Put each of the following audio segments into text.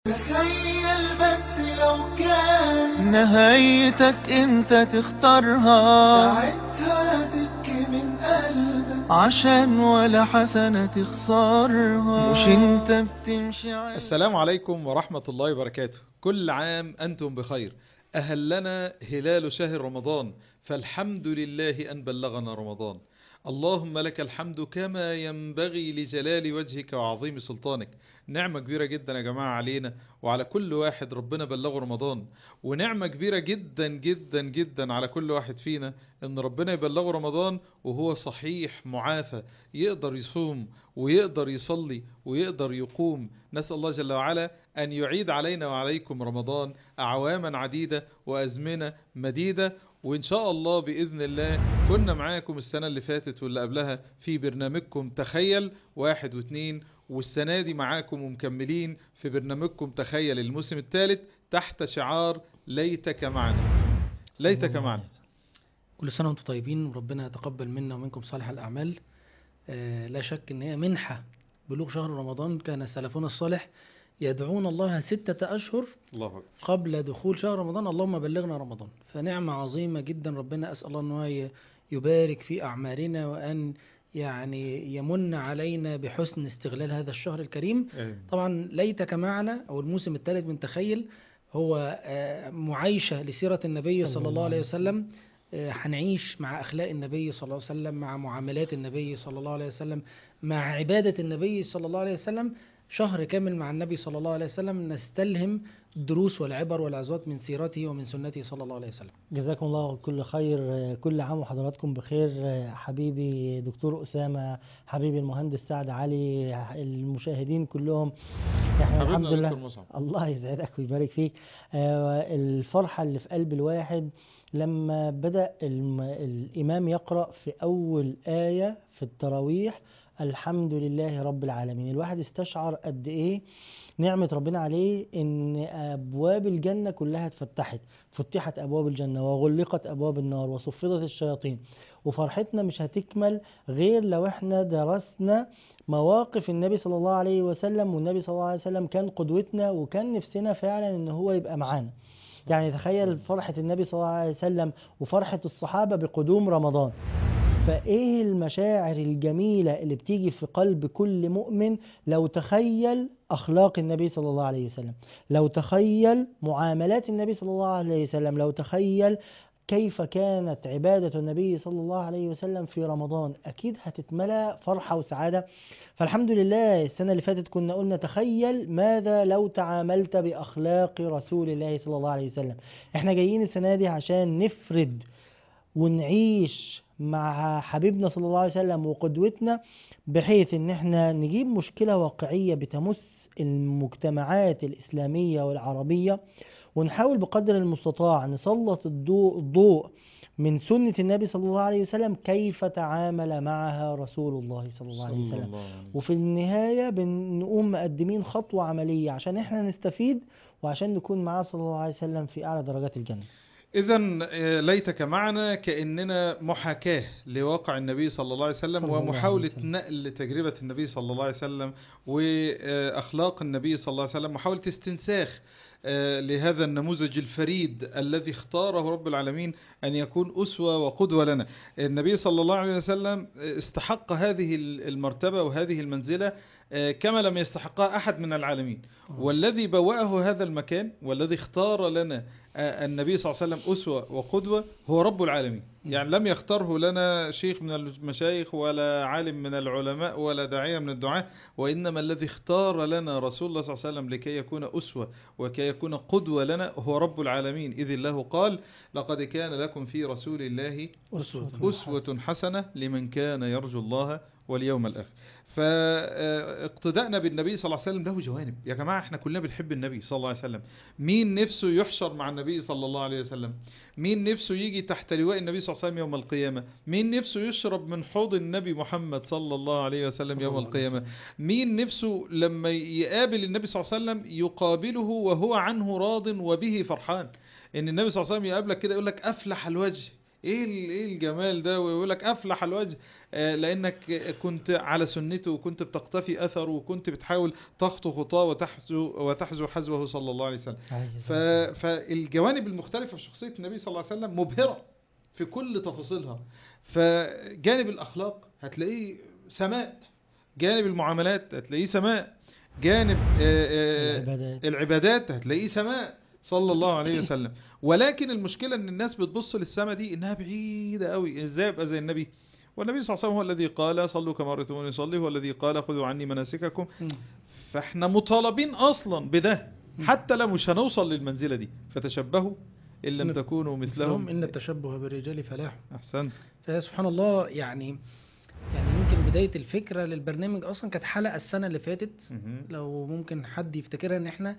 تخيل بس لو كان نهايتك انت تختارها ساعتها تبكي من قلبك عشان ولا حسنة تخسرها مش انت بتمشي على السلام عليكم ورحمة الله وبركاته كل عام أنتم بخير أهلنا هلال شهر رمضان فالحمد لله أن بلغنا رمضان اللهم لك الحمد كما ينبغي لجلال وجهك وعظيم سلطانك نعمة كبيرة جدا يا جماعة علينا وعلى كل واحد ربنا بلغه رمضان ونعمة كبيرة جدا جدا جدا على كل واحد فينا ان ربنا يبلغه رمضان وهو صحيح معافى يقدر يصوم ويقدر يصلي ويقدر يقوم نسأل الله جل وعلا أن يعيد علينا وعليكم رمضان أعواما عديدة وأزمنة مديدة وإن شاء الله بإذن الله كنا معاكم السنة اللي فاتت واللي قبلها في برنامجكم تخيل واحد واثنين والسنة دي معاكم ومكملين في برنامجكم تخيل الموسم الثالث تحت شعار ليتك معنا ليتك معنا كل سنة وانتم طيبين وربنا يتقبل منا ومنكم صالح الأعمال آه لا شك ان هي منحة بلوغ شهر رمضان كان سلفنا الصالح يدعون الله ستة أشهر الله أكبر قبل دخول شهر رمضان اللهم بلغنا رمضان فنعمة عظيمة جدا ربنا أسأل الله أن هو ي- يبارك في أعمالنا وأن يعني يمن علينا بحسن استغلال هذا الشهر الكريم آمين. طبعا ليتك معنا أو الموسم الثالث من تخيل هو آه، معايشة لسيرة النبي صلى الله عليه وسلم آه، هنعيش مع أخلاق النبي صلى الله عليه وسلم مع معاملات النبي صلى الله عليه وسلم مع عبادة النبي صلى الله عليه وسلم شهر كامل مع النبي صلى الله عليه وسلم نستلهم الدروس والعبر والعظات من سيرته ومن سنته صلى الله عليه وسلم جزاكم الله كل خير كل عام وحضراتكم بخير حبيبي دكتور أسامة حبيبي المهندس سعد علي المشاهدين كلهم احنا حبيبنا الحمد لله دكتور مصعب. الله يسعدك ويبارك فيك آه، الفرحة اللي في قلب الواحد لما بدأ الم- الإمام يقرأ في أول آية في التراويح الحمد لله رب العالمين الواحد استشعر قد إيه نعمة ربنا عليه إن أبواب الجنة كلها اتفتحت فتحت أبواب الجنة وغلقت أبواب النار وصفدت الشياطين وفرحتنا مش هتكمل غير لو احنا درسنا مواقف النبي صلى الله عليه وسلم والنبي صلى الله عليه وسلم كان قدوتنا وكان نفسنا فعلا ان هو يبقى معانا يعني تخيل فرحة النبي صلى الله عليه وسلم وفرحة الصحابة بقدوم رمضان فايه المشاعر الجميلة اللي بتيجي في قلب كل مؤمن لو تخيل اخلاق النبي صلى الله عليه وسلم لو تخيل معاملات النبي صلى الله عليه وسلم لو تخيل كيف كانت عبادة النبي صلى الله عليه وسلم في رمضان أكيد هتتملى فرحة وسعادة فالحمد لله السنة اللي فاتت كنا قلنا تخيل ماذا لو تعاملت بأخلاق رسول الله صلى الله عليه وسلم احنا جايين السنة دي عشان نفرد ونعيش مع حبيبنا صلى الله عليه وسلم وقدوتنا بحيث ان احنا نجيب مشكلة واقعية بتمس المجتمعات الإسلامية والعربية ونحاول بقدر المستطاع نسلط الضوء, الضوء من سنة النبي صلى الله عليه وسلم كيف تعامل معها رسول الله صلى الله عليه صلى وسلم الله عليه وفي النهاية بنقوم مقدمين خطوة عملية عشان احنا نستفيد وعشان نكون معاه صلى الله عليه وسلم في أعلى درجات الجنة إذا ليتك معنا كأننا محاكاة لواقع النبي صلى الله عليه وسلم صلى الله عليه ومحاولة وسلم. نقل تجربة النبي صلى الله عليه وسلم وأخلاق النبي صلى الله عليه وسلم محاولة استنساخ آه، لهذا النموذج الفريد الذي اختاره رب العالمين أن يكون أسوة وقدوة لنا النبي صلى الله عليه وسلم استحق هذه المرتبة وهذه المنزلة آه، كما لم يستحقها أحد من العالمين والذي بوأه هذا المكان والذي اختار لنا آه، النبي صلى الله عليه وسلم أسوة وقدوة هو رب العالمين يعني لم يختاره لنا شيخ من المشايخ ولا عالم من العلماء ولا داعية من الدعاة وإنما الذي اختار لنا رسول الله صلى الله عليه وسلم لكي يكون أسوة وكي يكون قدوة لنا هو رب العالمين إذ الله قال لقد كان لكم في رسول الله أسوة أسوة حسنة لمن كان يرجو الله واليوم الآخر فاقتدائنا بالنبي صلى الله عليه وسلم له جوانب يا جماعة احنا كلنا بنحب النبي صلى الله عليه وسلم مين نفسه يحشر مع النبي صلى الله عليه وسلم مين نفسه يجي تحت لواء النبي صلى الله عليه وسلم يوم القيامة مين نفسه يشرب من حوض النبي محمد صلى الله عليه وسلم يوم الله عليه القيامة مين نفسه لما يقابل النبي صلى الله عليه وسلم يقابله وهو عنه راض وبه فرحان ان النبي صلى الله عليه وسلم يقابلك كده يقول لك افلح الوجه ايه ال- ايه الجمال ده ويقول لك افلح الوجه آه، لانك كنت على سنته وكنت بتقتفي اثره وكنت بتحاول تخطو خطاه وتحزو وتحزو حزوه صلى الله عليه وسلم ف... فالجوانب المختلفة في شخصية النبي صلى الله عليه وسلم مبهرة في كل تفاصيلها فجانب الأخلاق هتلاقيه سماء جانب المعاملات هتلاقيه سماء جانب آه، آه، العبادات العبادات هتلاقيه سماء صلى الله عليه وسلم ولكن المشكلة ان الناس بتبص للسماء دي انها بعيدة قوي ازاي ابقى زي النبي والنبي صلى الله عليه وسلم هو الذي قال صلوا كما رأيتموني يصلي هو الذي قال خذوا عني مناسككم مم. فاحنا مطالبين اصلا بده حتى لو مش هنوصل للمنزلة دي فتشبهوا ان لم إن- تكونوا مثلهم مثلهم إن التشبه بالرجال فلاح احسنت فسبحان الله يعني يعني يمكن بداية الفكرة للبرنامج أصلا كانت حلقة السنة اللي فاتت مهم. لو ممكن حد يفتكرها إن إحنا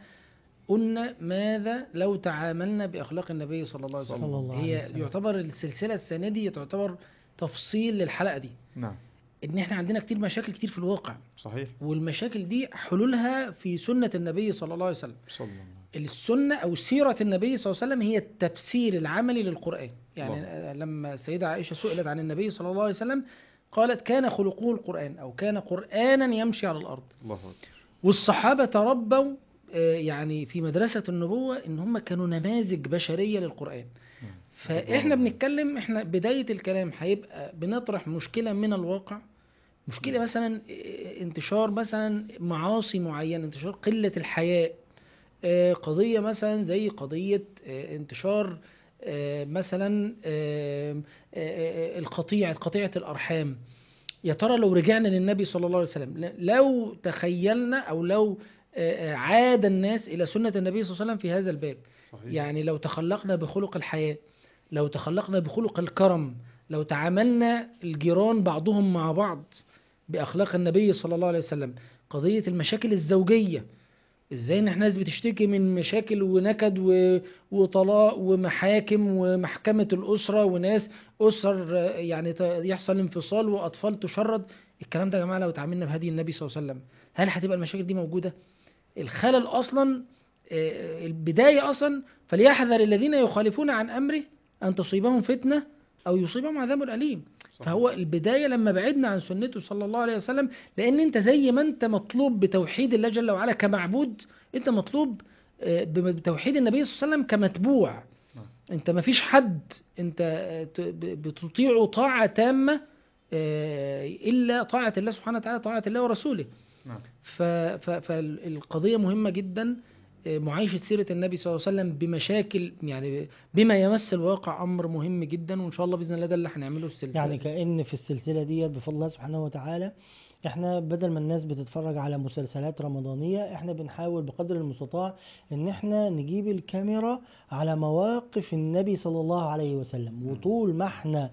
قلنا ماذا لو تعاملنا بأخلاق النبي صلى الله عليه وسلم صلى الله عليه هي وسلم. يعتبر السلسلة السنة دي تعتبر تفصيل للحلقة دي نعم إن إحنا عندنا كتير مشاكل كتير في الواقع صحيح والمشاكل دي حلولها في سنة النبي صلى الله عليه وسلم صلى الله عليه وسلم. السنة أو سيرة النبي صلى الله عليه وسلم هي التفسير العملي للقرآن يعني الله. آه، لما السيدة عائشة سئلت عن النبي صلى الله عليه وسلم قالت كان خلقه القرآن أو كان قرآنا يمشي على الأرض الله أكبر والصحابة تربوا آه، يعني في مدرسة النبوة إن هم كانوا نماذج بشرية للقرآن نعم. فإحنا الله. بنتكلم إحنا بداية الكلام هيبقى بنطرح مشكلة من الواقع مشكلة مثلا آه، انتشار مثلا معاصي معينة انتشار قلة الحياء آه، قضية مثلا زي قضية آه، انتشار آه، مثلا آه، آه، آه، القطيعة قطيعة الأرحام يا ترى لو رجعنا للنبي صلى الله عليه وسلم ل- لو تخيلنا أو لو آه، آه، عاد الناس إلى سنة النبي صلى الله عليه وسلم في هذا الباب صحيح يعني لو تخلقنا بخلق الحياة لو تخلقنا بخلق الكرم لو تعاملنا الجيران بعضهم مع بعض بأخلاق النبي صلى الله عليه وسلم قضية المشاكل الزوجية ازاي ان احنا ناس بتشتكي من مشاكل ونكد و- وطلاق ومحاكم ومحكمة الأسرة وناس أسر آه، يعني ت- يحصل انفصال وأطفال تشرد الكلام ده يا جماعة لو تعاملنا بهدي النبي صلى الله عليه وسلم هل هتبقى المشاكل دي موجودة؟ الخلل أصلا آه، البداية أصلا فليحذر الذين يخالفون عن أمره أن تصيبهم فتنة أو يصيبهم عذاب أليم صحيح. فهو البداية لما بعدنا عن سنته صلى الله عليه وسلم لأن أنت زي ما أنت مطلوب بتوحيد الله جل وعلا كمعبود أنت مطلوب آه، بتوحيد النبي صلى الله عليه وسلم كمتبوع نعم. أنت ما فيش حد أنت آه، ت- ب- بتطيعه طاعة تامة آه، إلا طاعة الله سبحانه وتعالى طاعة الله ورسوله نعم ف- ف- فالقضية مهمة جدا آه، معايشة سيرة النبي صلى الله عليه وسلم بمشاكل يعني بما يمس الواقع أمر مهم جدا وإن شاء الله بإذن الله ده اللي هنعمله في السلسلة يعني دي. كأن في السلسلة ديت بفضل الله سبحانه وتعالى احنا بدل ما الناس بتتفرج على مسلسلات رمضانية احنا بنحاول بقدر المستطاع ان احنا نجيب الكاميرا على مواقف النبي صلى الله عليه وسلم وطول ما احنا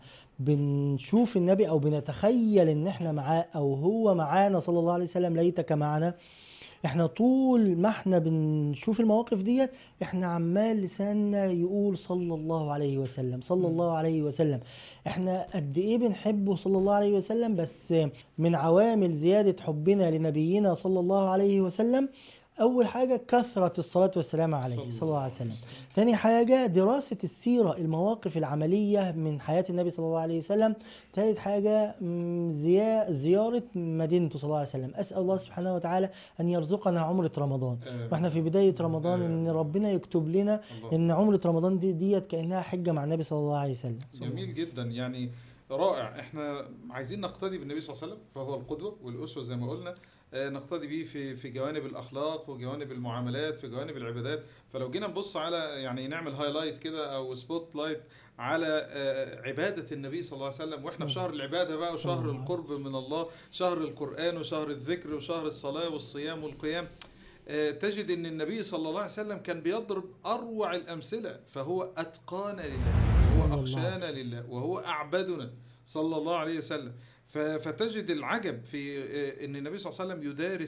بنشوف النبي او بنتخيل ان احنا معاه او هو معانا صلى الله عليه وسلم ليتك معنا احنا طول ما احنا بنشوف المواقف ديت احنا عمال لساننا يقول صلى الله عليه وسلم صلى الله عليه وسلم احنا قد ايه بنحبه صلى الله عليه وسلم بس من عوامل زيادة حبنا لنبينا صلى الله عليه وسلم اول حاجة كثرة الصلاة والسلام عليه صلى الله عليه وسلم ثاني حاجة دراسة السيرة المواقف العملية من حياة النبي صلى الله عليه وسلم ثالث حاجة مم، زيا- زيارة مدينته صلى الله عليه وسلم أسأل الله سبحانه وتعالى أن يرزقنا عمرة رمضان آمين. واحنا في بداية رمضان آمين. ان ربنا يكتب لنا الله. ان عمرة رمضان دي ديت كأنها حجة مع النبي صلى الله عليه وسلم جميل جدا يعني رائع احنا عايزين نقتدي بالنبي صلى الله عليه وسلم فهو القدوة والأسوة زي ما قلنا آه، نقتدي بيه في في جوانب الأخلاق وجوانب المعاملات في جوانب العبادات فلو جينا نبص على يعني نعمل هايلايت كده أو سبوت لايت على آه، عبادة النبي صلى الله عليه وسلم واحنا في شهر العبادة بقى صلى وشهر الله. القرب من الله شهر القرآن وشهر الذكر وشهر الصلاة والصيام والقيام آه، تجد ان النبي صلى الله عليه وسلم كان بيضرب اروع الامثله فهو اتقانا لله صلى وهو الله اخشانا لله وهو اعبدنا صلى الله عليه وسلم ف- فتجد العجب في آه، ان النبي صلى الله عليه وسلم يدارس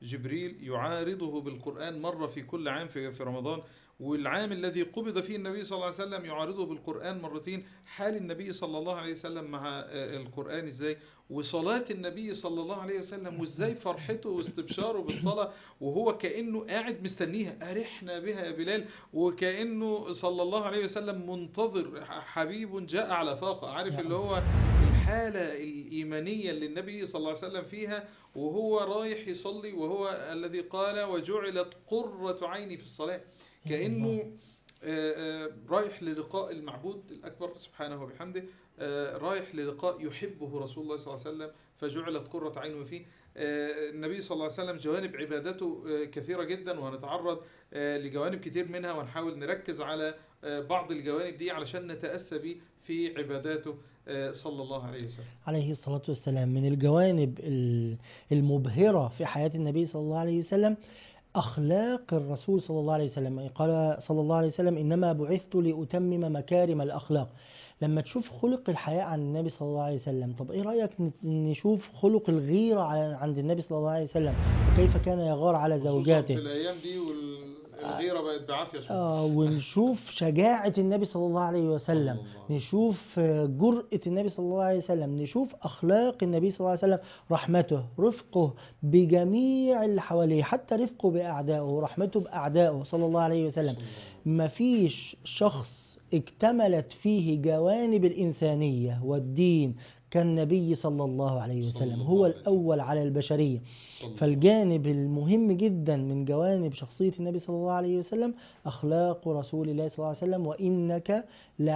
جبريل يعارضه بالقرآن مرة في كل عام في في رمضان والعام الذي قبض فيه النبي صلى الله عليه وسلم يعارضه بالقرآن مرتين حال النبي صلى الله عليه وسلم مع آه، القرآن ازاي وصلاة النبي صلى الله عليه وسلم وازاي فرحته واستبشاره بالصلاة وهو كأنه قاعد مستنيها أرحنا بها يا بلال وكأنه صلى الله عليه وسلم منتظر حبيب جاء على فاقة عارف اللي هو الحالة الإيمانية اللي النبي صلى الله عليه وسلم فيها وهو رايح يصلي وهو الذي قال وجعلت قرة عيني في الصلاة كأنه آه، آه، رايح للقاء المعبود الأكبر سبحانه وبحمده آه، رايح للقاء يحبه رسول الله صلى الله عليه وسلم فجعلت قرة عينه فيه آه، النبي صلى الله عليه وسلم جوانب عبادته آه، كثيرة جدا وهنتعرض آه، لجوانب كتير منها ونحاول نركز على آه، بعض الجوانب دي علشان نتأسى به في عباداته آه، صلى الله عليه وسلم عليه الصلاة والسلام من الجوانب ال- المبهرة في حياة النبي صلى الله عليه وسلم أخلاق الرسول صلى الله عليه وسلم قال صلى الله عليه وسلم إنما بعثت لأتمم مكارم الأخلاق لما تشوف خلق الحياء عند النبي صلى الله عليه وسلم طب إيه رأيك ن- نشوف خلق الغيرة ع- عند النبي صلى الله عليه وسلم وكيف كان يغار على خصوصاً زوجاته في الأيام دي والغيرة بقت بعافية شوية آه ونشوف شجاعة النبي صلى الله عليه وسلم صلى الله عليه نشوف آه، جرأة النبي صلى الله عليه وسلم نشوف أخلاق النبي صلى الله عليه وسلم رحمته رفقه بجميع اللي حواليه حتى رفقه بأعدائه رحمته بأعدائه صلى الله عليه وسلم مفيش شخص اكتملت فيه جوانب الإنسانية والدين كالنبي صلى الله عليه صلى وسلم الله هو عليه وسلم. الأول على البشرية صلى الله فالجانب المهم جدا من جوانب شخصية النبي صلى الله عليه وسلم أخلاق رسول الله صلى الله عليه وسلم وإنك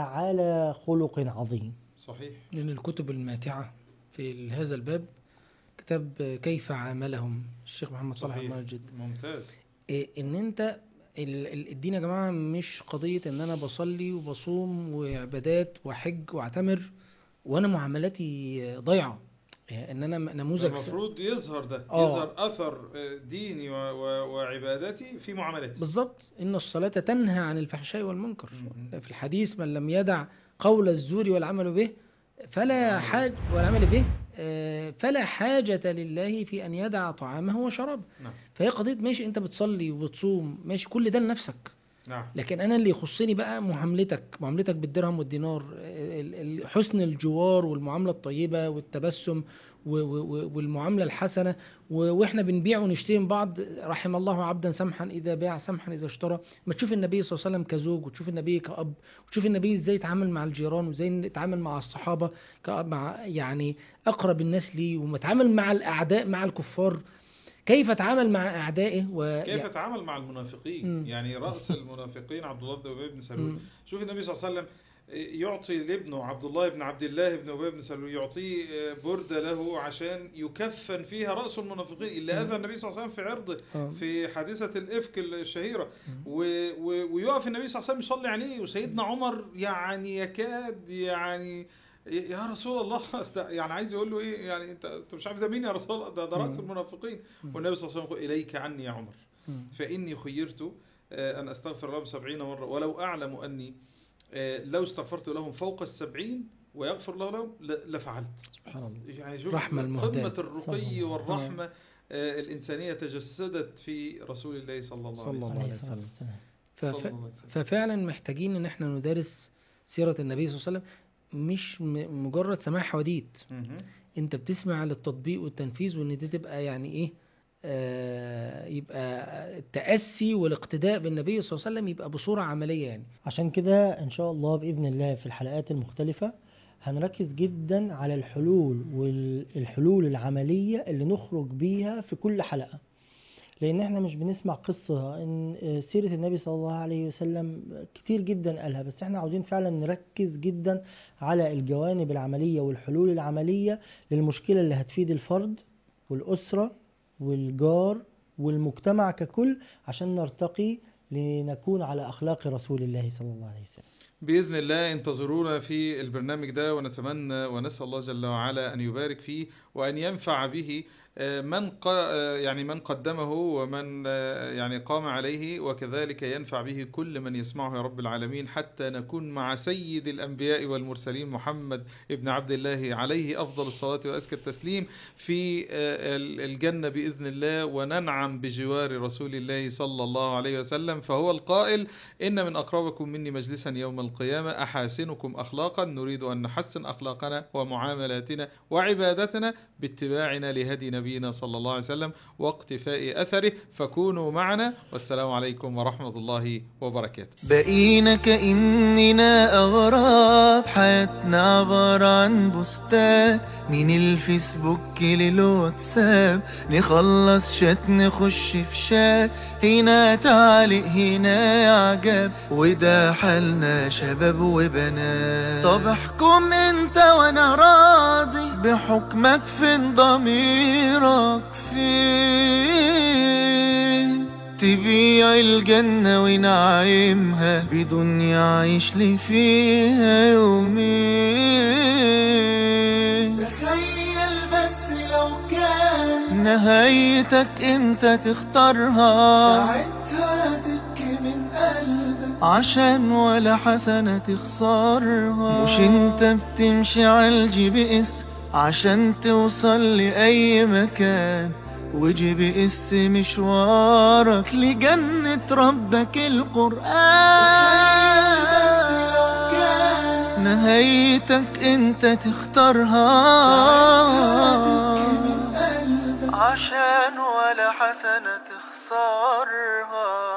لعلى خلق عظيم صحيح من الكتب الماتعة في هذا الباب كتاب كيف عاملهم الشيخ محمد صالح صحيح المنجد ممتاز إيه ان انت ال- ال- الدين يا جماعة مش قضية ان انا بصلي وبصوم وعبادات وحج واعتمر وانا معاملاتي ضايعة إيه ان انا نموذج س- المفروض يظهر ده آه. يظهر أثر آه، ديني و- و- وعبادتي في معاملتي بالظبط ان الصلاة تنهى عن الفحشاء والمنكر مم. في الحديث من لم يدع قول الزور والعمل به فلا والعمل حاج والعمل به آه، فلا حاجة لله في أن يدع طعامه وشرابه نعم فهي قضية ماشي أنت بتصلي وبتصوم ماشي كل ده لنفسك نعم لكن أنا اللي يخصني بقى معاملتك معاملتك بالدرهم والدينار ال- ال- حسن الجوار والمعاملة الطيبة والتبسم و- و- و- والمعاملة الحسنة و- واحنا بنبيع ونشتري من بعض رحم الله عبدا سمحا اذا باع سمحا اذا اشترى ما تشوف النبي صلى الله عليه وسلم كزوج وتشوف النبي كأب وتشوف النبي ازاي يتعامل مع الجيران وازاي يتعامل مع الصحابة كأب مع يعني اقرب الناس ليه ومتعامل مع الاعداء مع الكفار كيف اتعامل مع اعدائه و كيف اتعامل مع المنافقين مم. يعني رأس المنافقين عبد الله بن أبي بن سلول مم. شوف النبي صلى الله عليه وسلم يعطي لابنه عبد الله بن عبد الله بن أبي بن سلول يعطيه بردة له عشان يكفن فيها رأس المنافقين اللي أذى النبي صلى الله عليه وسلم في عرضه آه. في حادثة الإفك الشهيرة و... و... ويقف النبي صلى الله عليه وسلم يصلي عليه وسيدنا عمر يعني يكاد يعني يا رسول الله يعني عايز يقول له ايه يعني انت انت مش عارف ده مين يا رسول الله ده, ده راس مم. المنافقين مم. والنبي صلى الله عليه وسلم يقول اليك عني يا عمر مم. فاني خيرت آه، ان استغفر لهم سبعين مره ولو اعلم اني آه، لو استغفرت لهم فوق السبعين ويغفر الله لهم ل- لفعلت سبحان الله يعني شوف رحمة المهداة. قمه الرقي صلى الله. والرحمه آه، الانسانيه تجسدت في رسول الله صلى الله صلى عليه الله وسلم عليه عليه الصلاة وسلم. والسلام ف... صلى ف... الله عليه وسلم. ففعلا محتاجين ان احنا ندرس سيرة النبي صلى الله عليه وسلم مش م... مجرد سماع حواديت مهم. انت بتسمع للتطبيق والتنفيذ وان دي تبقى يعني ايه آه يبقى التأسي والاقتداء بالنبي صلى الله عليه وسلم يبقى بصورة عملية يعني عشان كده إن شاء الله بإذن الله في الحلقات المختلفة هنركز جدا على الحلول والحلول العملية اللي نخرج بيها في كل حلقة لأن احنا مش بنسمع قصة إن سيرة النبي صلى الله عليه وسلم كتير جدا قالها بس احنا عاوزين فعلا نركز جدا على الجوانب العملية والحلول العملية للمشكلة اللي هتفيد الفرد والأسرة والجار والمجتمع ككل عشان نرتقي لنكون على أخلاق رسول الله صلى الله عليه وسلم بإذن الله انتظرونا في البرنامج ده ونتمنى ونسأل الله جل وعلا أن يبارك فيه وأن ينفع به آه، من ق... آه، يعني من قدمه ومن آه، يعني قام عليه وكذلك ينفع به كل من يسمعه يا رب العالمين حتى نكون مع سيد الأنبياء والمرسلين محمد ابن عبد الله عليه أفضل الصلاة وأزكى التسليم في آه، ال- الجنة بإذن الله وننعم بجوار رسول الله صلى الله عليه وسلم فهو القائل إن من أقربكم مني مجلسا يوم القيامة أحاسنكم أخلاقا نريد أن نحسن أخلاقنا ومعاملاتنا وعبادتنا باتباعنا لهدي نبينا صلى الله عليه وسلم واقتفاء أثره فكونوا معنا والسلام عليكم ورحمة الله وبركاته بقينا كأننا أغراب حياتنا عبارة عن بوستات من الفيسبوك للواتساب نخلص شات نخش في شات هنا تعليق هنا إعجاب وده حالنا شباب وبنات طب احكم انت وانا راضي بحكمك فين ضميرك فين تبيع الجنة ونعيمها بدنيا عيش لي فيها يومين تخيل بس لو كان نهايتك انت تختارها ساعتها تبكي من قلبك عشان ولا حسنة تخسرها مش انت بتمشي على الجي بي اس عشان توصل لأي مكان وجي بي اس مشوارك لجنة ربك القرآن نهايتك انت تختارها تبكي من قلبك عشان ولا حسنة تخسرها